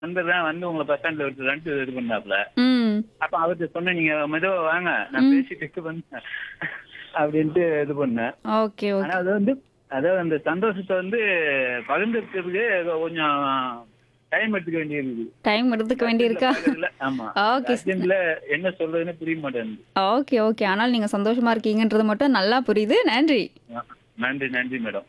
நண்பர் வந்து உங்களை பஸ் ஸ்டாண்ட்ல விட்டுறேன்ட்டு இது பண்ணாப்ல ம் அப்ப அவர்கிட்ட சொன்னேன் நீங்க மெதுவா வாங்க நான் பேசிட்டு பண்ணேன் அப்படின்ட்டு இது பண்ணேன் ஓகே ஓகே ஆனா அது வந்து அதாவது அந்த சந்தோஷத்தை வந்து பகிர்ந்துக்கிறதுக்கு கொஞ்சம் டைம் எடுத்துக்க வேண்டியிருக்கு டைம் எடுத்துக்க வேண்டியிருக்கா பக்கத்துல, ஆமா ஓகே அர்ஜென்ட்ல என்ன சொல்றதுன்னு புரிய மாட்டேங்குது ஓகே ஓகே ஆனால் நீங்கள் சந்தோஷமா இருக்கீங்கன்றது மட்டும் நல்லா புரியுது நன்றி நன்றி நன்றி மேடம்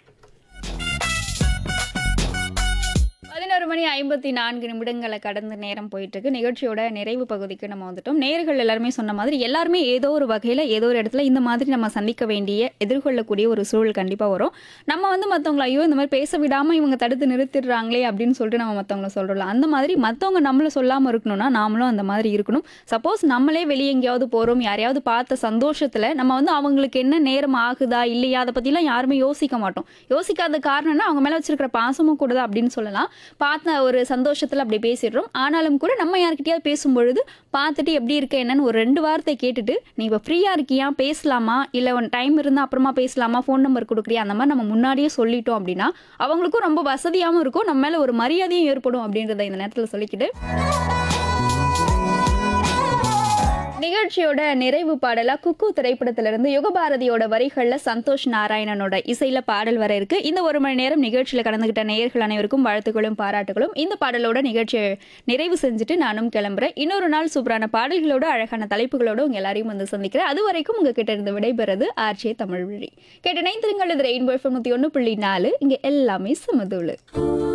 பதினோரு மணி ஐம்பத்தி நான்கு நிமிடங்களை கடந்த நேரம் போயிட்டு இருக்கு நிகழ்ச்சியோட நிறைவு பகுதிக்கு நம்ம வந்துட்டோம் நேர்கள் எல்லாருமே சொன்ன மாதிரி எல்லாருமே ஏதோ ஒரு வகையில் ஏதோ ஒரு இடத்துல இந்த மாதிரி நம்ம சந்திக்க வேண்டிய எதிர்கொள்ளக்கூடிய ஒரு சூழல் கண்டிப்பாக வரும் நம்ம வந்து மற்றவங்கள ஐயோ இந்த மாதிரி பேச விடாமல் இவங்க தடுத்து நிறுத்திடுறாங்களே அப்படின்னு சொல்லிட்டு நம்ம மற்றவங்கள சொல்கிறோம்ல அந்த மாதிரி மற்றவங்க நம்மள சொல்லாமல் இருக்கணும்னா நாமளும் அந்த மாதிரி இருக்கணும் சப்போஸ் நம்மளே வெளியே எங்கேயாவது போகிறோம் யாரையாவது பார்த்த சந்தோஷத்தில் நம்ம வந்து அவங்களுக்கு என்ன நேரம் ஆகுதா இல்லையா அதை பற்றிலாம் யாருமே யோசிக்க மாட்டோம் யோசிக்காத காரணம்னா அவங்க மேலே வச்சிருக்கிற பாசமும் கூட தான் அப்படின்னு சொல்லலாம் பார்த்த ஒரு சந்தோஷத்தில் அப்படி பேசிடுறோம் ஆனாலும் கூட நம்ம யார்கிட்டயாவது பேசும்பொழுது பார்த்துட்டு எப்படி இருக்க என்னன்னு ஒரு ரெண்டு வார்த்தை கேட்டுட்டு நீ இப்போ ஃப்ரீயாக இருக்கியா பேசலாமா இல்லை உன் டைம் இருந்தால் அப்புறமா பேசலாமா ஃபோன் நம்பர் கொடுக்குறியா அந்த மாதிரி நம்ம முன்னாடியே சொல்லிட்டோம் அப்படின்னா அவங்களுக்கும் ரொம்ப வசதியாகவும் இருக்கும் நம்ம மேலே ஒரு மரியாதையும் ஏற்படும் அப்படின்றத இந்த நேரத்தில் சொல்லிக்கிட்டு நிகழ்ச்சியோட நிறைவு பாடலா குக்கு திரைப்படத்திலிருந்து யுகபாரதியோட வரிகள்ல சந்தோஷ் நாராயணனோட இசையில பாடல் வர இருக்கு இந்த ஒரு மணி நேரம் நிகழ்ச்சியில கலந்துகிட்ட நேயர்கள் அனைவருக்கும் வாழ்த்துக்களும் பாராட்டுகளும் இந்த பாடலோட நிகழ்ச்சியை நிறைவு செஞ்சுட்டு நானும் கிளம்புறேன் இன்னொரு நாள் சூப்பரான பாடல்களோட அழகான தலைப்புகளோட உங்க எல்லாரையும் வந்து சந்திக்கிறேன் அது வரைக்கும் உங்ககிட்ட இருந்து விடைபெறது ஆர்ஜே தமிழ் வழி கேட்ட நைந்திருங்கள் இது ரெயின்போ எஃப்எம் நூத்தி ஒன்று புள்ளி நாலு இங்க எல்லாமே சமதூளு